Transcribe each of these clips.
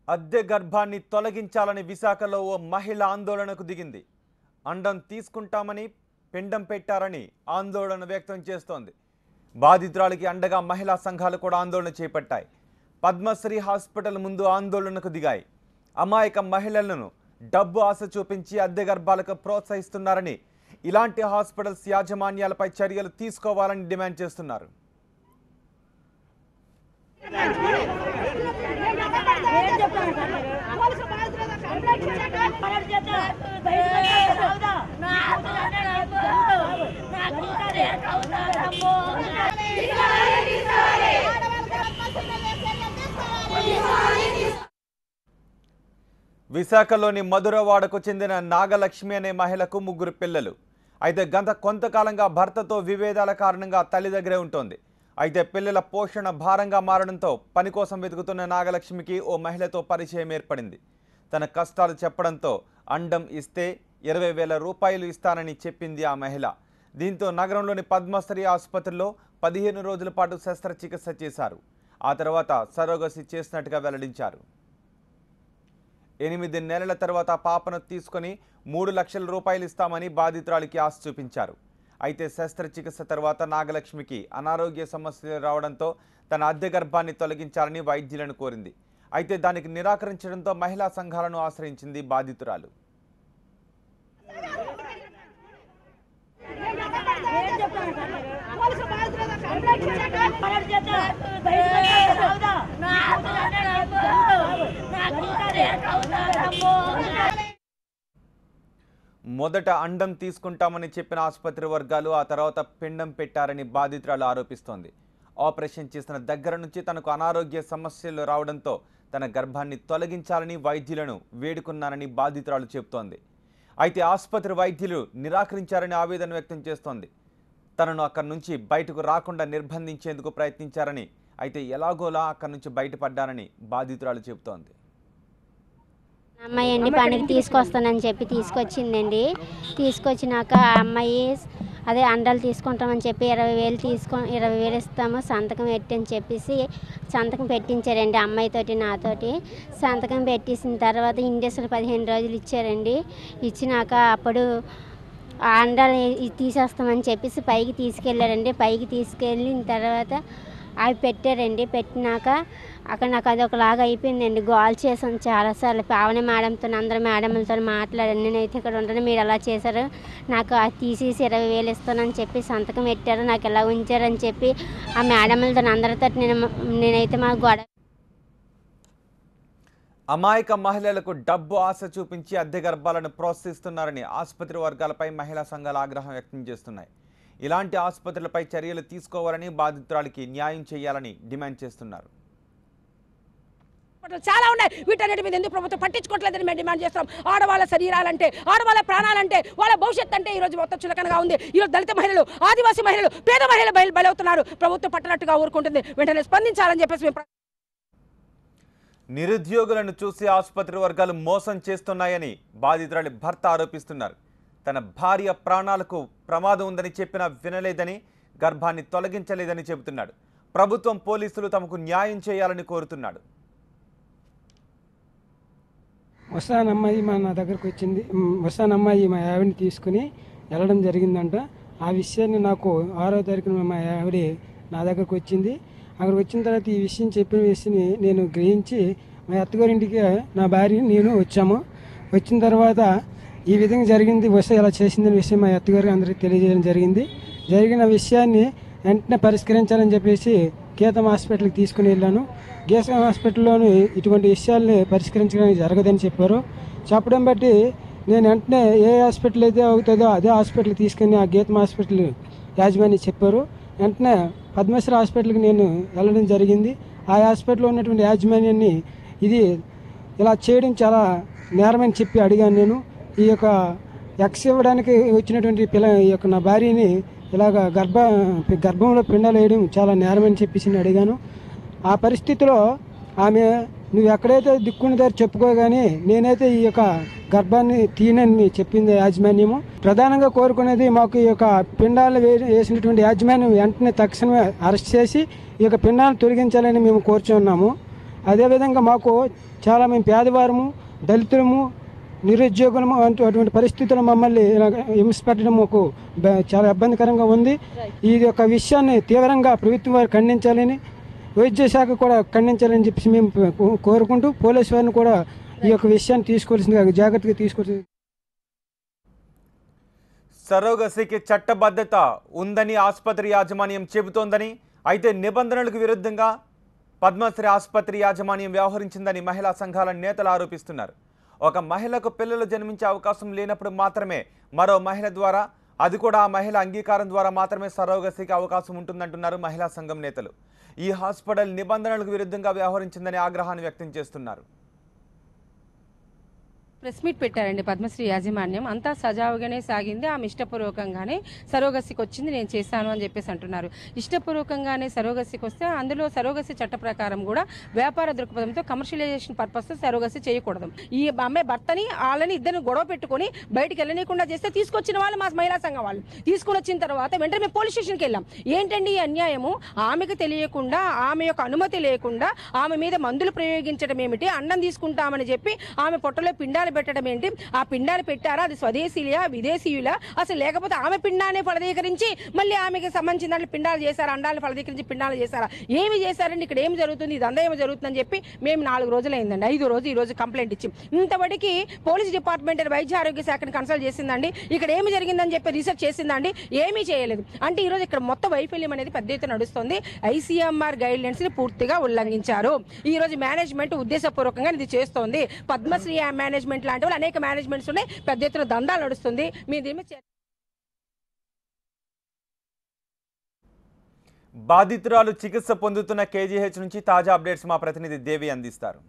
అద్దె గర్భాన్ని తొలగించాలని విశాఖలో ఓ మహిళ ఆందోళనకు దిగింది అండం తీసుకుంటామని పిండం పెట్టారని ఆందోళన వ్యక్తం చేస్తోంది బాధితురాలికి అండగా మహిళా సంఘాలు కూడా ఆందోళన చేపట్టాయి పద్మశ్రీ హాస్పిటల్ ముందు ఆందోళనకు దిగాయి అమాయక మహిళలను డబ్బు ఆశ చూపించి అద్దె గర్భాలకు ప్రోత్సహిస్తున్నారని ఇలాంటి హాస్పిటల్స్ యాజమాన్యాలపై చర్యలు తీసుకోవాలని డిమాండ్ చేస్తున్నారు విశాఖలోని మధురవాడకు చెందిన నాగలక్ష్మి అనే మహిళకు ముగ్గురు పిల్లలు అయితే గత కొంతకాలంగా భర్తతో విభేదాల కారణంగా తల్లి దగ్గరే ఉంటుంది అయితే పిల్లల పోషణ భారంగా మారడంతో పని కోసం వెతుకుతున్న నాగలక్ష్మికి ఓ మహిళతో పరిచయం ఏర్పడింది తన కష్టాలు చెప్పడంతో అండం ఇస్తే ఇరవై వేల రూపాయలు ఇస్తానని చెప్పింది ఆ మహిళ దీంతో నగరంలోని పద్మశ్రీ ఆసుపత్రిలో పదిహేను రోజుల పాటు శస్త్రచికిత్స చేశారు ఆ తర్వాత సరోగసి చేసినట్టుగా వెల్లడించారు ఎనిమిది నెలల తర్వాత పాపను తీసుకొని మూడు లక్షల రూపాయలు ఇస్తామని బాధితురాలికి ఆశ చూపించారు అయితే శస్త్రచికిత్స తర్వాత నాగలక్ష్మికి అనారోగ్య సమస్యలు రావడంతో తన అద్దె గర్భాన్ని తొలగించాలని వైద్యులను కోరింది అయితే దానికి నిరాకరించడంతో మహిళా సంఘాలను ఆశ్రయించింది బాధితురాలు మొదట అండం తీసుకుంటామని చెప్పిన ఆసుపత్రి వర్గాలు ఆ తర్వాత పిండం పెట్టారని బాధితురాలు ఆరోపిస్తోంది ఆపరేషన్ చేసిన దగ్గర నుంచి తనకు అనారోగ్య సమస్యలు రావడంతో తన గర్భాన్ని తొలగించాలని వైద్యులను వేడుకున్నానని బాధితురాలు చెబుతోంది అయితే ఆసుపత్రి వైద్యులు నిరాకరించారని ఆవేదన వ్యక్తం చేస్తోంది తనను అక్కడి నుంచి బయటకు రాకుండా నిర్బంధించేందుకు ప్రయత్నించారని అయితే ఎలాగోలా అక్కడి నుంచి బయటపడ్డారని బాధితురాలు చెబుతోంది అమ్మాయి అండి పనికి తీసుకొస్తానని చెప్పి తీసుకొచ్చిందండి తీసుకొచ్చినాక ఆ అమ్మాయి అదే అండాలు తీసుకుంటామని చెప్పి ఇరవై వేలు తీసుకో ఇరవై వేలు ఇస్తాము సంతకం పెట్టి అని చెప్పేసి సంతకం పెట్టించారండి అమ్మాయితోటి నాతోటి సంతకం పెట్టేసిన తర్వాత ఇండస్ట్రీలు పదిహేను రోజులు ఇచ్చారండి ఇచ్చినాక అప్పుడు ఆ అండాలు ఇ- తీసేస్తామని చెప్పేసి పైకి తీసుకెళ్ళారండి పైకి తీసుకెళ్ళిన తర్వాత అవి పెట్టారండి పెట్టినాక అక్కడ నాకు అది ఒకలాగా అయిపోయిందండి గోల్ చేశాను చాలాసార్లు పావని మేడంతో అందరు మేడంలతో మాట్లాడాను నేనైతే ఇక్కడ ఉండను మీరు ఎలా చేశారు నాకు అది తీసేసి ఇరవై వేలు ఇస్తానని చెప్పి సంతకం పెట్టారు నాకు ఎలా ఉంచారని చెప్పి ఆ మేడంలతో అందరితో నేను నేనైతే మా గొడవ అమాయక మహిళలకు డబ్బు ఆశ చూపించి అద్దె గర్భాలను ప్రోత్సహిస్తున్నారని ఆసుపత్రి వర్గాలపై మహిళా సంఘాలు ఆగ్రహం వ్యక్తం చేస్తున్నాయి ఇలాంటి ఆసుపత్రులపై చర్యలు తీసుకోవాలని బాధితురాలికి న్యాయం చేయాలని డిమాండ్ చేస్తున్నారు హాస్పిటల్ చాలా ఉన్నాయి వీటన్నిటి మీద ఎందుకు ప్రభుత్వం పట్టించుకోవట్లేదని మేము డిమాండ్ చేస్తాం ఆడవాళ్ళ శరీరాలంటే ఆడవాళ్ళ ప్రాణాలంటే వాళ్ళ భవిష్యత్ అంటే ఈ రోజు మొత్తం చులకనగా ఉంది ఈ రోజు దళిత మహిళలు ఆదివాసీ మహిళలు పేద మహిళలు బయలు బలవుతున్నారు ప్రభుత్వం పట్టనట్టుగా ఊరుకుంటుంది వెంటనే స్పందించాలని చెప్పేసి మేము ప్ర- నిరుద్యోగులను చూసి ఆసుపత్రి వర్గాలు మోసం చేస్తున్నాయని బాధితురాలి భర్త ఆరోపిస్తున్నారు తన భార్య ప్రాణాలకు ప్రమాదం ఉందని చెప్పినా వినలేదని గర్భాన్ని తొలగించలేదని చెబుతున్నాడు ప్రభుత్వం పోలీసులు తమకు న్యాయం చేయాలని కోరుతున్నాడు వస్తాను అమ్మాయి మా నా దగ్గరకు వచ్చింది మ్, వస్తాను అమ్మాయి మా ఆవిడని తీసుకుని వెళ్ళడం జరిగిందంట ఆ విషయాన్ని నాకు ఆరో తారీఖున మా ఆవిడ నా దగ్గరకు వచ్చింది అక్కడికి వచ్చిన తర్వాత ఈ విషయం చెప్పిన విషయాన్ని నేను గ్రహించి మా అత్తగారింటికి నా భార్య నేను వచ్చాము వచ్చిన తర్వాత ఈ విధంగా జరిగింది వస్తే ఇలా చేసిందనే విషయం మా అత్తగారికి అందరికీ తెలియజేయడం జరిగింది జరిగిన విషయాన్ని వెంటనే పరిష్కరించాలని చెప్పేసి గీతం హాస్పిటల్కి తీసుకుని వెళ్ళాను గీతం హాస్పిటల్లోని ఇటువంటి విషయాల్ని పరిష్కరించడానికి జరగదని చెప్పారు చెప్పడం బట్టి నేను వెంటనే ఏ హాస్పిటల్ అయితే అవుతుందో అదే హాస్పిటల్కి తీసుకుని ఆ గీతం హాస్పిటల్ యాజమాన్యం చెప్పారు వెంటనే పద్మశ్రీ హాస్పిటల్కి నేను వెళ్ళడం జరిగింది ఆ హాస్పిటల్లో ఉన్నటువంటి యాజమాన్యాన్ని ఇది ఇలా చేయడం చాలా నేరమని చెప్పి అడిగాను నేను ఈ యొక్క ఎక్స్ ఇవ్వడానికి వచ్చినటువంటి పిల్ల ఈ యొక్క నా భార్యని ఇలాగ గర్భ గర్భంలో పిండాలు వేయడం చాలా నేరమని చెప్పేసి నేను అడిగాను ఆ పరిస్థితిలో ఆమె నువ్వు ఎక్కడైతే దిక్కున్న దగ్గర చెప్పుకోగానే నేనైతే ఈ యొక్క గర్భాన్ని తీయనని చెప్పింది యాజమాన్యము ప్రధానంగా కోరుకునేది మాకు ఈ యొక్క పిండాలు వే- వేసినటువంటి యాజమాన్యం వెంటనే తక్షణమే అరెస్ట్ చేసి ఈ యొక్క పిండాలను తొలగించాలని మేము కోరుచున్నాము అదేవిధంగా మాకు చాలా మేము పేదవారము దళితులము నిరుద్యోగులము అంటూ అటువంటి పరిస్థితులు మమ్మల్ని ఇలాగ హింస పెట్టడం మాకు బ- చాలా ఇబ్బందికరంగా ఉంది ఈ యొక్క విషయాన్ని తీవ్రంగా ప్రభుత్వం వారు ఖండించాలని వైద్య శాఖ కూడా ఖండించాలని చెప్పేసి మేము కో- కోరుకుంటూ పోలీసు వారిని కూడా ఈ యొక్క విషయాన్ని తీసుకోవాల్సిందిగా జాగ్రత్తగా తీసుకోవాల్సింది సరోగసికి చట్టబద్ధత ఉందని ఆసుపత్రి యాజమాన్యం చెబుతోందని అయితే నిబంధనలకు విరుద్ధంగా పద్మశ్రీ ఆసుపత్రి యాజమాన్యం వ్యవహరించిందని మహిళా సంఘాల నేతలు ఆరోపిస్తున్నారు ఒక మహిళకు పిల్లలు జన్మించే అవకాశం లేనప్పుడు మాత్రమే మరో మహిళ ద్వారా అది కూడా ఆ మహిళ అంగీకారం ద్వారా మాత్రమే సరోగసికి అవకాశం ఉంటుందంటున్నారు మహిళా సంఘం నేతలు ఈ హాస్పిటల్ నిబంధనలకు విరుద్ధంగా వ్యవహరించిందని ఆగ్రహాన్ని వ్యక్తం చేస్తున్నారు ప్రెస్ మీట్ పెట్టారండి పద్మశ్రీ యాజమాన్యం అంతా సజావుగానే సాగింది ఆమె ఇష్టపూర్వకంగానే సరోగసికి వచ్చింది నేను చేశాను అని చెప్పేసి అంటున్నారు ఇష్టపూర్వకంగానే సరోగసికి వస్తే అందులో సరోగసి చట్ట ప్రకారం కూడా వ్యాపార దృక్పథంతో కమర్షియలైజేషన్ పర్పస్ సరోగసి చేయకూడదు ఈ అమ్మాయి భర్తని వాళ్ళని ఇద్దరిని గొడవ పెట్టుకొని బయటికి వెళ్ళనీయకుండా చేస్తే తీసుకొచ్చిన వాళ్ళు మా మహిళా సంఘం వాళ్ళు తీసుకుని వచ్చిన తర్వాత వెంటనే మేము పోలీస్ స్టేషన్కి వెళ్ళాం ఏంటండి ఈ అన్యాయము ఆమెకు తెలియకుండా ఆమె యొక్క అనుమతి లేకుండా ఆమె మీద మందులు ప్రయోగించడం ఏమిటి అన్నం తీసుకుంటామని చెప్పి ఆమె పొట్టలో పిండాలు పెట్టడం ఏంటి ఆ పిండాలు పెట్టారా అది స్వదేశీయులా విదేశీయులా అసలు లేకపోతే ఆమె పిండాన్ని ఫలదీకరించి మళ్ళీ ఆమెకి సంబంధించిన దాంట్లో పిండాలు చేశారా అండాలు ఫలదీకరించి పిండాలు చేశారా ఏమి చేశారండి ఇక్కడ ఏమి జరుగుతుంది ఇదంతా ఏమి జరుగుతుందని చెప్పి మేము నాలుగు రోజులు అయిందండి ఐదు రోజు ఈ రోజు కంప్లైంట్ ఇచ్చి ఇంతవరకు పోలీస్ డిపార్ట్మెంట్ వైద్య ఆరోగ్య శాఖని కన్సల్ట్ చేసిందండి ఇక్కడ ఏమి జరిగిందని చెప్పి రీసెర్చ్ చేసిందండి ఏమీ చేయలేదు అంటే ఈ రోజు ఇక్కడ మొత్తం వైఫల్యం అనేది పెద్ద ఎత్తున నడుస్తుంది ఐసీఎంఆర్ గైడ్ లైన్స్ ని పూర్తిగా ఉల్లంఘించారు ఈ రోజు మేనేజ్మెంట్ ఉద్దేశపూర్వకంగా ఇది చేస్తోంది పద్మశ్రీ మేనేజ్మెంట్ లాంటి వాళ్ళు అనేక మేనేజ్మెంట్స్ ఉన్నాయి పెద్ద ఎత్తున దందాలు నడుస్తుంది మీ దీని మీద చర్చ- బాధితురాలు చికిత్స పొందుతున్న కేజీహెచ్ నుంచి తాజా అప్డేట్స్ మా ప్రతినిధి దేవి అందిస్తారు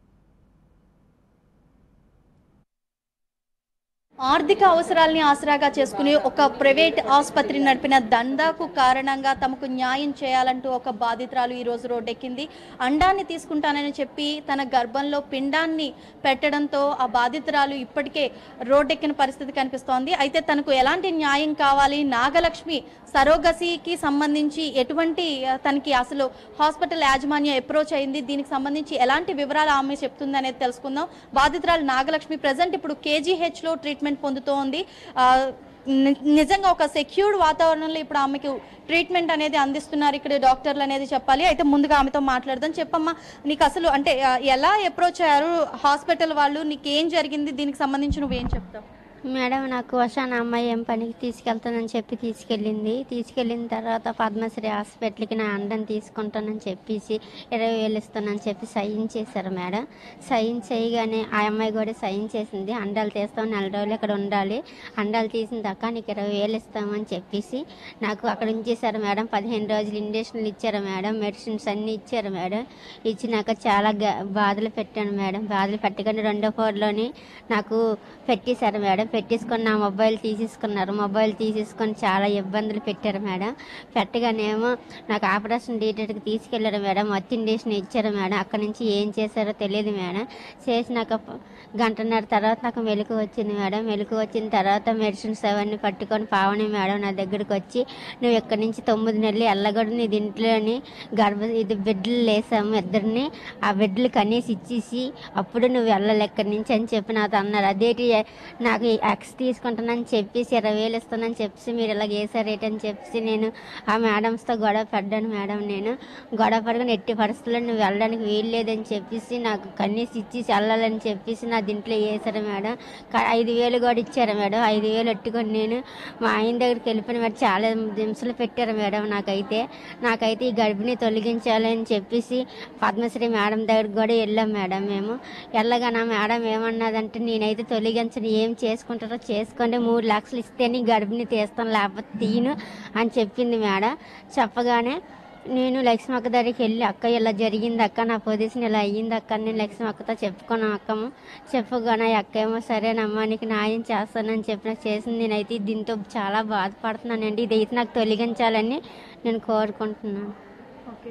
ఆర్థిక అవసరాల్ని ఆసరాగా చేసుకుని ఒక ప్రైవేట్ ఆసుపత్రి నడిపిన దందాకు కారణంగా తమకు న్యాయం చేయాలంటూ ఒక బాధితురాలు ఈ రోజు రోడ్డెక్కింది అండాన్ని తీసుకుంటానని చెప్పి తన గర్భంలో పిండాన్ని పెట్టడంతో ఆ బాధితురాలు ఇప్పటికే రోడ్డెక్కిన పరిస్థితి కనిపిస్తోంది అయితే తనకు ఎలాంటి న్యాయం కావాలి నాగలక్ష్మి సరోగసికి సంబంధించి ఎటువంటి ఆ, తనకి అసలు హాస్పిటల్ యాజమాన్యం అప్రోచ్ అయింది దీనికి సంబంధించి ఎలాంటి వివరాలు ఆమె చెప్తుంది అనేది తెలుసుకుందాం బాధితురాలు నాగలక్ష్మి ప్రజెంట్ ఇప్పుడు కేజీహెచ్ లో ట్రీట్మెంట్ పొందుతోంది ఆ, ని- నిజంగా ఒక సెక్యూర్డ్ వాతావరణంలో ఇప్పుడు ఆమెకు ట్రీట్మెంట్ అనేది అందిస్తున్నారు ఇక్కడ డాక్టర్లు అనేది చెప్పాలి అయితే ముందుగా ఆమెతో మాట్లాడదాం చెప్పమ్మా నీకు అసలు అంటే ఆ, ఎలా అప్రోచ్ అయ్యారు హాస్పిటల్ వాళ్ళు నీకేం జరిగింది దీనికి సంబంధించి నువ్వేం చెప్తావు మేడం నాకు వర్షాన అమ్మాయి ఏం పనికి తీసుకెళ్తానని చెప్పి తీసుకెళ్ళింది తీసుకెళ్ళిన తర్వాత పద్మశ్రీ హాస్పిటల్కి నా అండం తీసుకుంటానని చెప్పేసి ఇరవై వేలు ఇస్తానని చెప్పి సైన్ చేశారు మేడం సైన్ చేయగానే ఆ అమ్మాయి కూడా సైన్ చేసింది అండాలు తీస్తాం నెల రోజులు ఇక్కడ ఉండాలి అండాలు తీసిన దాకా నీకు ఇరవై వేలు ఇస్తామని చెప్పేసి నాకు అక్కడ ఉంచేశారు మేడం పదిహేను రోజులు ఇంజక్షన్లు ఇచ్చారు మేడం మెడిసిన్స్ అన్నీ ఇచ్చారు మేడం ఇచ్చినాక చాలా గ- బాధలు పెట్టాను మేడం బాధలు పెట్టగానే రెండో ఫ్లోర్లోని నాకు పెట్టేశారు మేడం పెట్టేసుకొని నా మొబైల్ తీసేసుకున్నారు మొబైల్ తీసేసుకొని చాలా ఇబ్బందులు పెట్టారు మేడం పెట్టగానేమో నాకు ఆపరేషన్ థియేటర్కి తీసుకెళ్లారు మేడం మొత్తం ఇంజక్షన్ ఇచ్చారు మేడం అక్కడి నుంచి ఏం చేశారో తెలియదు మేడం చేసినాక ప- గంటన్నర తర్వాత నాకు మెలకు వచ్చింది మేడం మెలకు వచ్చిన తర్వాత మెడిసిన్స్ అవన్నీ పట్టుకొని పావని మేడం నా దగ్గరికి వచ్చి నువ్వు ఇక్కడి నుంచి తొమ్మిది నెలలు ఎల్లగొడు నీ దీంట్లోని గర్భ ఇది బిడ్డలు లేసాము ఇద్దరిని ఆ బిడ్డలు కనీసి ఇచ్చేసి అప్పుడు నువ్వు వెళ్ళాలి ఇక్కడి నుంచి అని చెప్పి నాతో అన్నారు అదేంటి నాకు ఈ ఎక్స్ తీసుకుంటానని చెప్పేసి ఇరవై వేలు ఇస్తానని చెప్పేసి మీరు ఇలా వేసారేటి అని చెప్పేసి నేను ఆ మేడమ్స్తో గొడవ పడ్డాను మేడం నేను గొడవ పడుకుని ఎట్టి పరిస్థితుల్లో నువ్వు వెళ్ళడానికి వీలు లేదని చెప్పేసి నాకు కనీసి ఇచ్చేసి వెళ్ళాలని చెప్పేసి నా దీంట్లో వేసారు మేడం క- ఐదు వేలు కూడా ఇచ్చారు మేడం ఐదు వేలు ఎట్టుకొని నేను మా ఆయన దగ్గరికి వెళ్ళిపోయిన మేడం చాలా హింసలు పెట్టారు మేడం నాకైతే నాకైతే ఈ గర్భిణి తొలగించాలని చెప్పేసి పద్మశ్రీ మేడం దగ్గరికి కూడా వెళ్ళాం మేడం మేము వెళ్ళగా నా మేడం ఏమన్నదంటే నేనైతే తొలగించను ఏం చేసుకుంటారో చేసుకోండి మూడు లక్షలు ఇస్తే నీ గర్భిణి తీస్తాను లేకపోతే తీను అని చెప్పింది మేడం చెప్పగానే నేను లక్ష్మి అక్క దగ్గరికి వెళ్ళి అక్క ఇలా జరిగింది అక్క నా పొజిషన్ ఇలా అయ్యింది అక్క అని నేను లక్ష్మి అక్కతో చెప్పుకున్నాం అక్కము చెప్పగానే ఆ అక్క ఏమో సరేనమ్మా నీకు న్యాయం చేస్తానని చెప్పిన చేసింది నేనైతే దీంతో చాలా బాధపడుతున్నానండి ఇది అయితే నాకు తొలగించాలని నేను కోరుకుంటున్నాను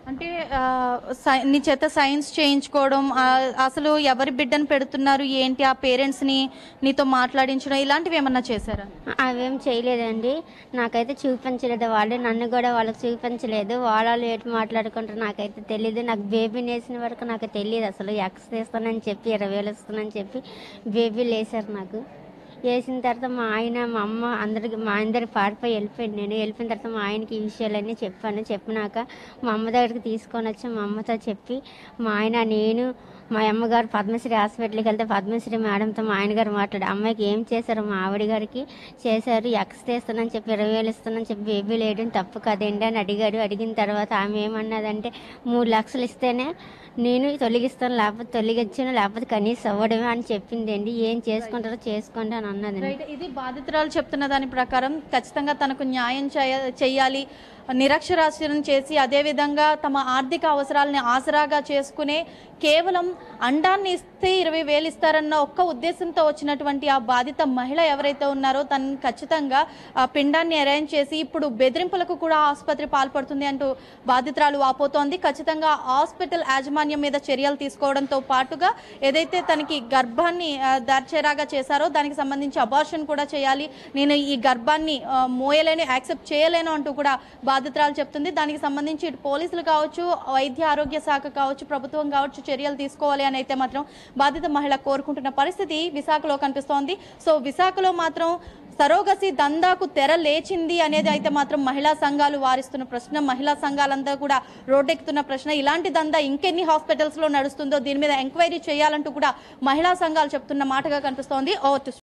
అంటే ఆ, సై- నీ చేత సైన్స్ చేయించుకోవడం ఆ, అసలు ఎవరి బిడ్డను పెడుతున్నారు ఏంటి ఆ పేరెంట్స్ని నీతో మాట్లాడించడం ఇలాంటివి ఏమన్నా చేశారా అవేం చేయలేదండి నాకైతే చూపించలేదు వాళ్ళు నన్ను కూడా వాళ్ళకి చూపించలేదు వాళ్ళు ఏటి మాట్లాడుకుంటారు నాకైతే తెలియదు నాకు బేబీని వేసిన వరకు నాకు తెలియదు అసలు ఎక్స్ తీస్తానని చెప్పి ఇరవై వేలు ఇస్తానని చెప్పి బేబీలు వేశారు నాకు వేసిన తర్వాత మా ఆయన మా అమ్మ అందరికి మా ఆయన దగ్గర పాడిపోయి వెళ్ళిపోయాను నేను వెళ్ళిపోయిన తర్వాత మా ఆయనకి ఈ విషయాలన్నీ చెప్పాను చెప్పినాక మా అమ్మ దగ్గరికి తీసుకొని వచ్చి మా అమ్మతో చెప్పి మా ఆయన నేను మా అమ్మగారు పద్మశ్రీ హాస్పిటల్కి వెళ్తే పద్మశ్రీ మేడంతో మా ఆయన గారు మాట్లాడి అమ్మాయికి ఏం చేశారు మా ఆవిడ గారికి చేశారు ఎక్స్ తీస్తానని చెప్పి ఇరవై వేలు ఇస్తానని చెప్పి బేబీ లేయడం తప్పు కదండి అని అడిగాడు అడిగిన తర్వాత ఆమె ఏమన్నదంటే మూడు లక్షలు ఇస్తేనే నేను తొలగిస్తాను లేకపోతే తొలగించాను లేకపోతే కనీసం అవ్వడమే అని చెప్పిందండి ఏం చేసుకుంటారో చేసుకోండి అని అన్నదండి రైట్ ఇది బాధితురాలు చెప్తున్న దాని ప్రకారం ఖచ్చితంగా తనకు న్యాయం చేయ చేయాలి నిరక్షరాస్యం చేసి అదేవిధంగా తమ ఆర్థిక అవసరాలని ఆసరాగా చేసుకునే కేవలం అండాన్ని ఇస్తే ఇరవై వేలు ఇస్తారన్న ఒక్క ఉద్దేశంతో వచ్చినటువంటి ఆ బాధిత మహిళ ఎవరైతే ఉన్నారో తను ఖచ్చితంగా ఆ పిండాన్ని అరేంజ్ చేసి ఇప్పుడు బెదిరింపులకు కూడా ఆసుపత్రి పాల్పడుతుంది అంటూ బాధితురాలు వాపోతోంది ఖచ్చితంగా హాస్పిటల్ యాజమాన్యం మీద చర్యలు తీసుకోవడంతో పాటుగా ఏదైతే తనకి గర్భాన్ని ఆ, దార్చేరాగా చేశారో దానికి సంబంధించి అబార్షన్ కూడా చేయాలి నేను ఈ గర్భాన్ని ఆ, మోయలేను యాక్సెప్ట్ చేయలేను అంటూ కూడా బాధితురాలు చెప్తుంది దానికి సంబంధించి ఇటు పోలీసులు కావచ్చు వైద్య ఆరోగ్య శాఖ కావచ్చు ప్రభుత్వం కావచ్చు చర్యలు తీసుకోవాలి అని అయితే మాత్రం బాధిత మహిళ కోరుకుంటున్న పరిస్థితి విశాఖలో కనిపిస్తోంది సో విశాఖలో మాత్రం సరోగసి దందాకు తెర లేచింది అనేది అయితే మాత్రం మహిళా సంఘాలు వారిస్తున్న ప్రశ్న మహిళా సంఘాలంతా కూడా రోడ్డెక్కుతున్న ప్రశ్న ఇలాంటి దందా ఇంకెన్ని హాస్పిటల్స్ లో నడుస్తుందో దీని మీద ఎంక్వైరీ చేయాలంటూ కూడా మహిళా సంఘాలు చెప్తున్న మాటగా కనిపిస్తోంది ఓవర్ టు